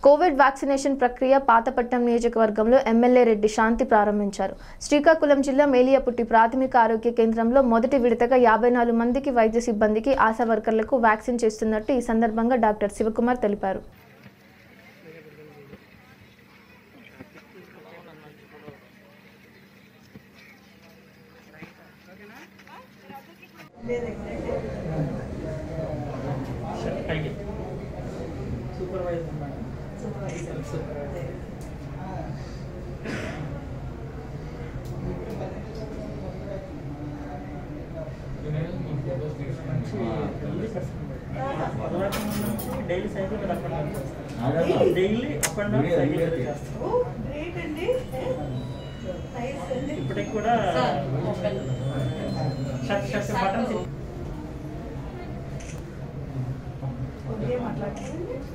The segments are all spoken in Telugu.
కోవిడ్ వ్యాక్సినేషన్ ప్రక్రియ పాతపట్నం నియోజకవర్గంలో ఎమ్మెల్యే రెడ్డి శాంతి ప్రారంభించారు శ్రీకాకుళం జిల్లా మేలియపుట్టి ప్రాథమిక ఆరోగ్య కేంద్రంలో మొదటి విడతగా యాభై నాలుగు మందికి వైద్య సిబ్బందికి ఆశా వర్కర్లకు వ్యాక్సిన్ చేస్తున్నట్టు ఈ సందర్భంగా డాక్టర్ శివకుమార్ తెలిపారు పైకి సూపర్వైజర్ మేడం డైలీ సైకిల్ మీద up and down daily up and down cycle మీద చేస్తాం గ్రేట్ అండి నైస్ అండి ఇప్పటికి కూడా షర్ట్ షర్ట్ బటన్స్ ఓకే మాట్లాడుతుంది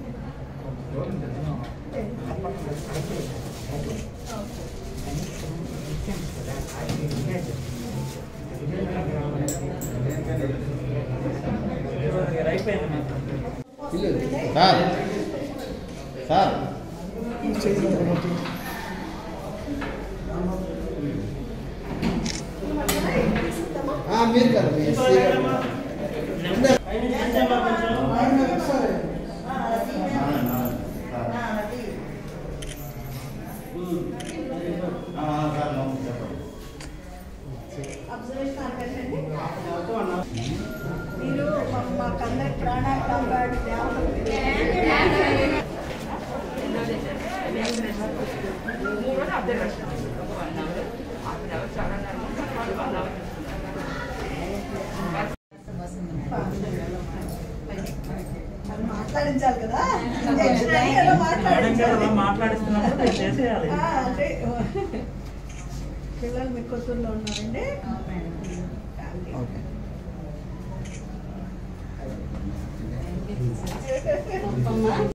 అయిపోయింది సార్ సార్ ఆ, మీరు కదా మీ ఎస్సీ గారు. ఆ, సార్ నమస్తే, చెప్పండి. అబ్జర్వేషన్ ఆపేసండి మీరు మా- మాకందరి ప్రాణాలు కాపాడి అది మాట్లాడించాలి కదా ఇంజక్షన్ అని ఎలా మేడం గారు మాట్లాడించాలి అలా మాట్లాడిస్తున్నప్పుడు మీరు చేసేయాలి ఆ, అంటే పిల్లలు మీ కొత్తూరులో ఉన్నారండి ఓకే.